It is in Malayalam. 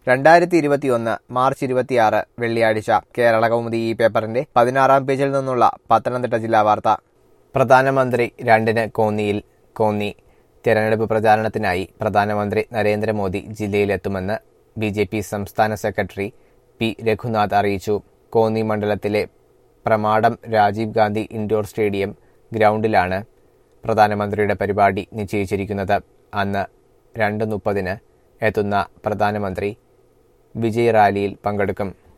രണ്ടായിരത്തി ഇരുപത്തിയൊന്ന് മാർച്ച് ഇരുപത്തിയാറ് വെള്ളിയാഴ്ച കേരള കൗമുദി ഈ പേപ്പറിന്റെ പതിനാറാം പേജിൽ നിന്നുള്ള പത്തനംതിട്ട ജില്ലാ വാർത്ത പ്രധാനമന്ത്രി രണ്ടിന് കോന്നിയിൽ കോന്നി തെരഞ്ഞെടുപ്പ് പ്രചാരണത്തിനായി പ്രധാനമന്ത്രി നരേന്ദ്രമോദി ജില്ലയിലെത്തുമെന്ന് ബി ജെ പി സംസ്ഥാന സെക്രട്ടറി പി രഘുനാഥ് അറിയിച്ചു കോന്നി മണ്ഡലത്തിലെ പ്രമാടം രാജീവ് ഗാന്ധി ഇൻഡോർ സ്റ്റേഡിയം ഗ്രൗണ്ടിലാണ് പ്രധാനമന്ത്രിയുടെ പരിപാടി നിശ്ചയിച്ചിരിക്കുന്നത് അന്ന് രണ്ട് മുപ്പതിന് എത്തുന്ന പ്രധാനമന്ത്രി വിജയ് റാലിയിൽ പങ്കെടുക്കും